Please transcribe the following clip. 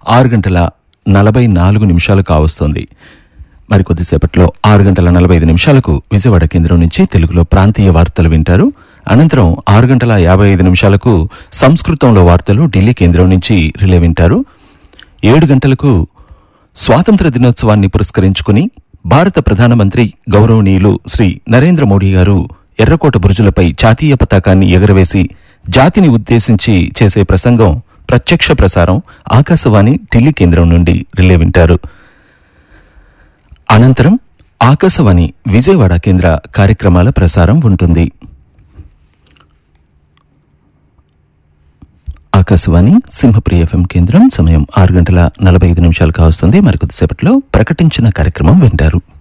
ఆరు గంటల నలభై నాలుగు నిమిషాలు కావస్తోంది మరి కొద్దిసేపట్లో ఆరు గంటల నలభై ఐదు నిమిషాలకు విజయవాడ కేంద్రం నుంచి తెలుగులో ప్రాంతీయ వార్తలు వింటారు అనంతరం ఆరు గంటల యాభై ఐదు నిమిషాలకు సంస్కృతంలో వార్తలు ఢిల్లీ కేంద్రం నుంచి రిలే వింటారు ఏడు గంటలకు స్వాతంత్ర దినోత్సవాన్ని పురస్కరించుకుని భారత ప్రధానమంత్రి గౌరవనీయులు శ్రీ నరేంద్ర మోడీ గారు ఎర్రకోట బురుజులపై జాతీయ పతాకాన్ని ఎగరవేసి జాతిని ఉద్దేశించి చేసే ప్రసంగం ప్రత్యక్ష ప్రసారం ఆకాశవాణి ఢిల్లీ కేంద్రం నుండి రిలే వింటారు అనంతరం ఆకాశవాణి విజయవాడ కేంద్ర కార్యక్రమాల ప్రసారం ఉంటుంది ఆకాశవాణి సింహప్రియ ఎఫ్ఎం కేంద్రం సమయం ఆరు గంటల నలభై ఐదు నిమిషాలు కావస్తుంది మరికొద్దిసేపట్లో ప్రకటించిన కార్యక్రమం వింటారు